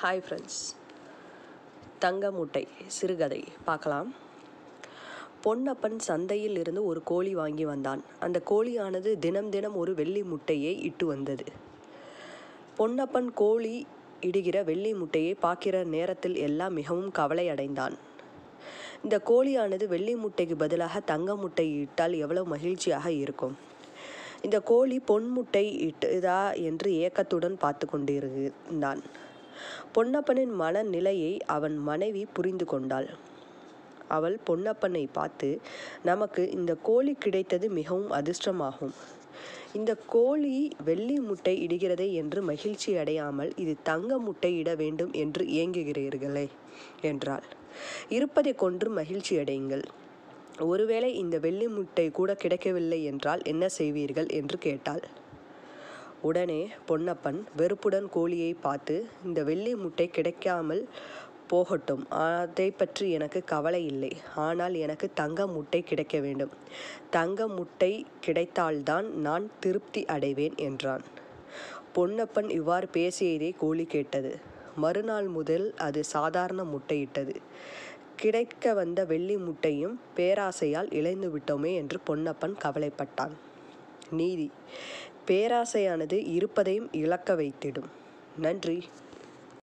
hi friends தங்க முட்டை சிறுகதை பார்க்கலாம் பொன்னப்பன் சந்தையில் இருந்து ஒரு கோழி வாங்கி வந்தான் அந்த கோழியானது தினம் தினம் ஒரு வெள்ளி முட்டையை இட்டு வந்தது பொன்னப்பன் கோழி இடுகிற வெள்ளி முட்டையை பார்க்கிற நேரத்தில் எல்லாம் மிகவும் கவலை அடைந்தான் இந்த கோழியானது வெள்ளி முட்டைக்கு பதிலாக தங்க முட்டை இட்டால் எவ்வளவு மகிழ்ச்சியாக இருக்கும் இந்த கோழி பொன் முட்டை இட்டுதா என்று ஏக்கத்துடன் பார்த்து கொண்டிருந்தான் பொன்னப்பனின் மனநிலையை அவன் மனைவி புரிந்து கொண்டாள் அவள் பொன்னப்பனை பார்த்து நமக்கு இந்த கோழி கிடைத்தது மிகவும் அதிர்ஷ்டமாகும் இந்த கோழி வெள்ளி முட்டை இடுகிறதே என்று மகிழ்ச்சி அடையாமல் இது தங்க முட்டை இட வேண்டும் என்று ஏங்குகிறீர்களே என்றாள் இருப்பதை கொன்று மகிழ்ச்சி அடையுங்கள் ஒருவேளை இந்த வெள்ளி முட்டை கூட கிடைக்கவில்லை என்றால் என்ன செய்வீர்கள் என்று கேட்டாள் உடனே பொன்னப்பன் வெறுப்புடன் கோழியை பார்த்து இந்த வெள்ளி முட்டை கிடைக்காமல் போகட்டும் அதை பற்றி எனக்கு கவலை இல்லை ஆனால் எனக்கு தங்க முட்டை கிடைக்க வேண்டும் தங்க முட்டை கிடைத்தால்தான் நான் திருப்தி அடைவேன் என்றான் பொன்னப்பன் இவ்வாறு பேசியதை கோழி கேட்டது மறுநாள் முதல் அது சாதாரண முட்டையிட்டது கிடைக்க வந்த வெள்ளி முட்டையும் பேராசையால் இழைந்து விட்டோமே என்று பொன்னப்பன் கவலைப்பட்டான் நீதி பேராசையானது இருப்பதையும் இழக்க வைத்திடும் நன்றி